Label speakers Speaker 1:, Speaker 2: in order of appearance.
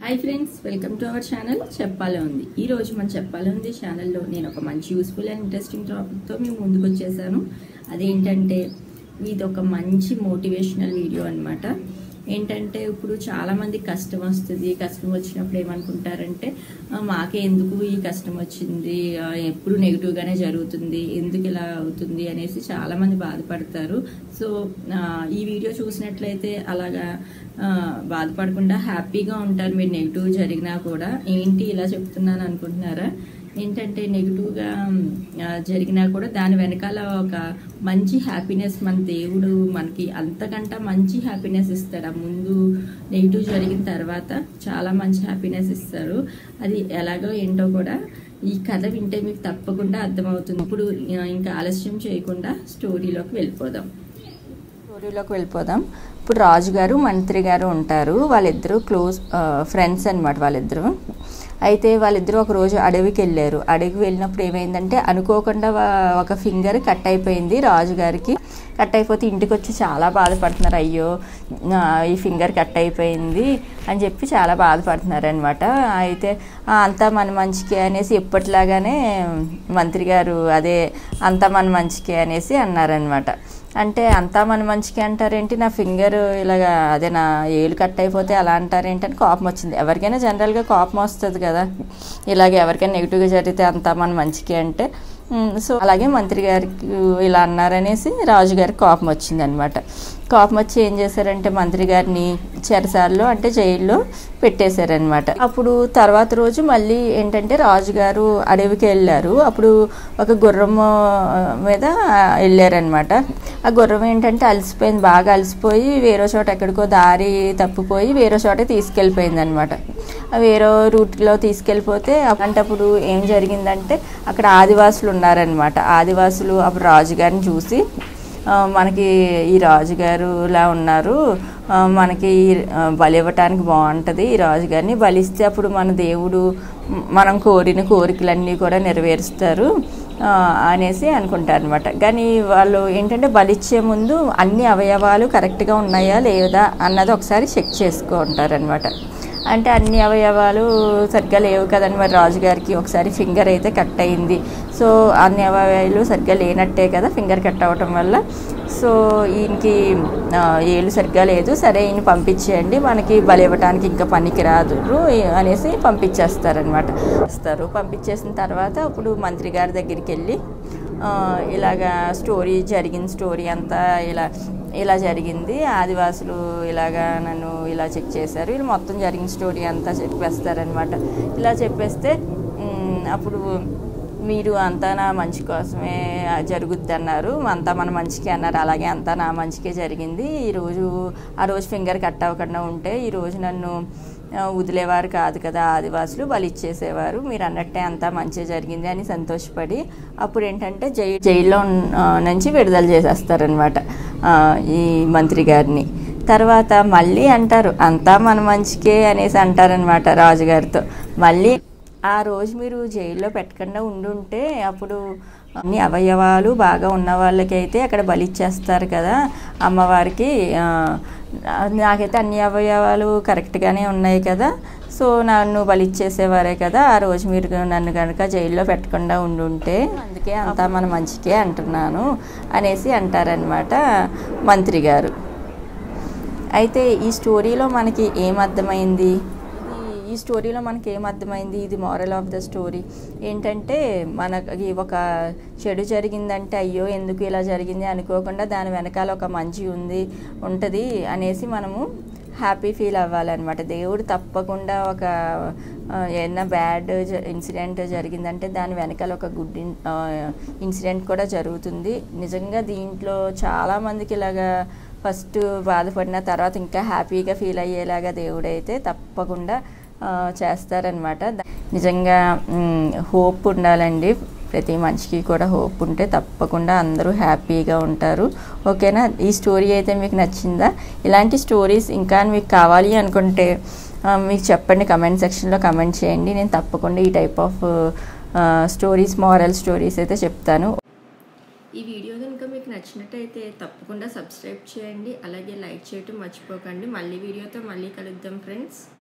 Speaker 1: hi friends welcome to our channel చెప్పాలే ఉంది ఈ రోజు మన చెప్పాలే ఉంది ఛానల్లో నేను ఒక మంచి యూస్ఫుల్ అండ్ ఇంట్రెస్టింగ్ టాపిక్తో మేము ముందుకు వచ్చేసాను అదేంటంటే ఇది ఒక మంచి మోటివేషనల్ వీడియో అన్నమాట ఏంటంటే ఇప్పుడు చాలా మంది కష్టం వస్తుంది కష్టం వచ్చినప్పుడు ఏమనుకుంటారంటే "ఆ, మాకే ఎందుకు ఈ కష్టం వచ్చింది ఆ, ఎప్పుడు నెగిటివ్గానే జరుగుతుంది ఎందుకు ఇలా అవుతుంది అనేసి చాలా మంది బాధపడతారు సో ఆ, ఈ వీడియో చూసినట్లయితే అలాగా ఆ, బాధపడకుండా హ్యాపీగా ఉంటారు మీరు నెగిటివ్ జరిగినా కూడా ఏంటి ఇలా చెప్తున్నాను అనుకుంటున్నారా ఏంటంటే నెగిటివ్గా ఆ, జరిగినా కూడా దాని వెనకాల ఒక మంచి హ్యాపీనెస్ మన దేవుడు మనకి అంతకంటే మంచి హ్యాపీనెస్ ఇస్తాడు ఆ ముందు నెగిటివ్ జరిగిన తర్వాత చాలా మంచి హ్యాపీనెస్ ఇస్తారు అది ఎలాగో ఏంటో కూడా ఈ కథ వింటే మీకు తప్పకుండా అర్థమవుతుంది ఇప్పుడు ఆ, ఇంకా ఆలస్యం చేయకుండా స్టోరీలోకి వెళ్ళిపోదాం
Speaker 2: స్టోరీలోకి వెళ్ళిపోదాం ఇప్పుడు రాజు గారు మంత్రి గారు ఉంటారు వాళ్ళిద్దరూ క్లోజ్ ఫ్రెండ్స్ అనమాట వాళ్ళిద్దరూ అయితే వాళ్ళిద్దరూ ఒక రోజు అడవికి వెళ్ళారు అడవికి వెళ్ళినప్పుడు ఏమైందంటే అనుకోకుండా వా- ఒక ఫింగర్ కట్ అయిపోయింది రాజు గారికి కట్ అయిపోతే ఇంటికి వచ్చి చాలా బాధపడుతున్నారు అయ్యో నా ఈ ఫింగర్ కట్ అయిపోయింది అని చెప్పి చాలా బాధపడుతున్నారు అనమాట అయితే "ఆ, అంతా మన మంచికే అనేసి ఎప్పటిలాగానే మంత్రి గారు అదే అంతా మన మంచికే అనేసి అన్నారనమాట అంటే అంతా మన మంచికి అంటారేంటి నా ఫింగర్ ఇలాగా అదే నా ఏలు కట్ అయిపోతే అలా అంటారేంటి అని కోపం వచ్చింది ఎవరికైనా జనరల్గా కోపం వస్తుంది కదా ఇలాగ ఎవరికైనా నెగిటివ్గా జరిగితే అంతా మన మంచికి అంటే ఉమ్, సో అలాగే మంత్రి గారికి ఇలా అన్నారనేసి రాజుగారికి కోపం వచ్చింది అనమాట కోపం వచ్చి ఏం చేశారంటే మంత్రి గారిని చెరసాల్లో అంటే జైల్లో పెట్టేశారనమాట అప్పుడు తర్వాత రోజు మళ్ళీ ఏంటంటే రాజుగారు అడవికి వెళ్ళారు అప్పుడు ఒక గుర్రం ఆ, మీద వెళ్ళారనమాట ఆ గుర్రం ఏంటంటే అలసిపోయింది బాగా అలసిపోయి వేరే చోట ఎక్కడికో దారి తప్పిపోయి వేరే చోట తీసుకెళ్ళిపోయింది అనమాట వేరే రూట్లో తీసుకెళ్ళిపోతే అలాంటప్పుడు ఏం జరిగిందంటే అక్కడ ఆదివాసులు ఉన్నారనమాట ఆదివాసులు అప్పుడు రాజుగారిని చూసి ఆ, మనకి ఈ రాజుగారు ఇలా ఉన్నారు ఆ, మనకి ఆ, బలి ఇవ్వటానికి బాగుంటుంది ఈ రాజుగారిని బలిస్తే అప్పుడు మన దేవుడు మ్, మనం కోరిన కోరికలన్నీ కూడా నెరవేరుస్తారు ఆ, అనేసి అనుకుంటారు అనమాట కానీ వాళ్ళు ఏంటంటే బలిచ్చే ముందు అన్ని అవయవాలు కరెక్ట్గా ఉన్నాయా లేదా అన్నది ఒకసారి చెక్ చేసుకుంటారనమాట అంటే అన్ని అవయవాలు సరిగ్గా లేవు కదండి మరి రాజుగారికి ఒకసారి ఫింగర్ అయితే కట్ అయింది సో అన్ని అవయవాలు సరిగ్గా లేనట్టే కదా ఫింగర్ కట్ అవ్వటం వల్ల సో ఈయనకి ఆ, ఏలు సరిగ్గా లేదు సరే ఈయన పంపించేయండి మనకి బలి ఇవ్వటానికి ఇంకా పనికి రాదు అనేసి పంపించేస్తారనమాట ఇస్తారు పంపించేసిన తర్వాత అప్పుడు మంత్రి గారి దగ్గరికి వెళ్ళి ఆ, ఇలాగా స్టోరీ జరిగిన స్టోరీ అంతా ఇలా ఇలా జరిగింది ఆదివాసులు ఇలాగా నన్ను ఇలా చెక్ చేశారు ఇలా మొత్తం జరిగిన స్టోరీ అంతా చెప్పేస్తారనమాట ఇలా చెప్పేస్తే మ్, అప్పుడు మీరు అంతా నా మంచి కోసమే జరుగుద్ది అన్నారు అంతా మన మంచికి అన్నారు అలాగే అంతా నా మంచికే జరిగింది ఈరోజు ఆ రోజు ఫింగర్ కట్ అవ్వకుండా ఉంటే ఈరోజు నన్ను ఆ, వదిలేవారు కాదు కదా ఆదివాసులు బలి ఇచ్చేసేవారు మీరు అన్నట్టే అంతా మంచి జరిగింది అని సంతోషపడి అప్పుడు ఏంటంటే జై జైల్లో ఉన్న- ఆ, నుంచి విడుదల చేసేస్తారనమాట ఈ మంత్రి గారిని తర్వాత మళ్ళీ అంటారు అంతా మన మంచికే అనేసి అంటారనమాట రాజుగారితో మళ్ళీ ఆ రోజు మీరు జైల్లో పెట్టకుండా ఉండుంటే అప్పుడు అన్ని అవయవాలు బాగా ఉన్న వాళ్ళకైతే అక్కడ బలిచ్చేస్తారు కదా అమ్మవారికి ఆ, నాకైతే అన్ని అవయవాలు కరెక్ట్గానే ఉన్నాయి కదా సో నన్ను బలిచ్చేసేవారే కదా ఆ రోజు మీరు నన్ను కనుక జైల్లో పెట్టకుండా ఉండుంటే అందుకే అంతా మన మంచికే అంటున్నాను అనేసి అంటారనమాట మంత్రి గారు అయితే ఈ స్టోరీలో మనకి ఏం అర్థమైంది ఈ- ఈ స్టోరీలో మనకి ఏం అర్థమైంది ఇది మారల్ ఆఫ్ ద స్టోరీ ఏంటంటే మనకి ఒక చెడు జరిగిందంటే అయ్యో ఎందుకు ఇలా జరిగింది అనుకోకుండా దాని వెనకాల ఒక మంచి ఉంది ఉంటుంది అనేసి మనము హ్యాపీ ఫీల్ అవ్వాలన్నమాట దేవుడు తప్పకుండా ఒక ఆ, ఏదైనా బ్యాడ్ ఇన్సిడెంట్ జరిగిందంటే దాని వెనకాల ఒక గుడ్ ఇన్సిడెంట్ కూడా జరుగుతుంది నిజంగా దీంట్లో చాలామందికి ఇలాగా ఫస్ట్ బాధపడిన తర్వాత ఇంకా హ్యాపీగా ఫీల్ అయ్యేలాగా దేవుడైతే తప్పకుండా ఆ, చేస్తారనమాట నిజంగా హోప్ ఉండాలండి ప్రతి మనిషికి కూడా హోప్ ఉంటే తప్పకుండా అందరూ హ్యాపీగా ఉంటారు ఓకేనా ఈ స్టోరీ అయితే మీకు నచ్చిందా ఇలాంటి స్టోరీస్ ఇంకా మీకు కావాలి అనుకుంటే ఆ, మీకు చెప్పండి కమెంట్ సెక్షన్లో కమెంట్ చేయండి నేను తప్పకుండా ఈ type of stories moral stories అయితే చెప్తాను
Speaker 1: ఈ వీడియో కనుక మీకు నచ్చినట్టయితే తప్పకుండా సబ్స్క్రైబ్ చేయండి అలాగే లైక్ చేయటం మర్చిపోకండి మళ్ళీ వీడియోతో మళ్ళీ కలుద్దాం ఫ్రెండ్స్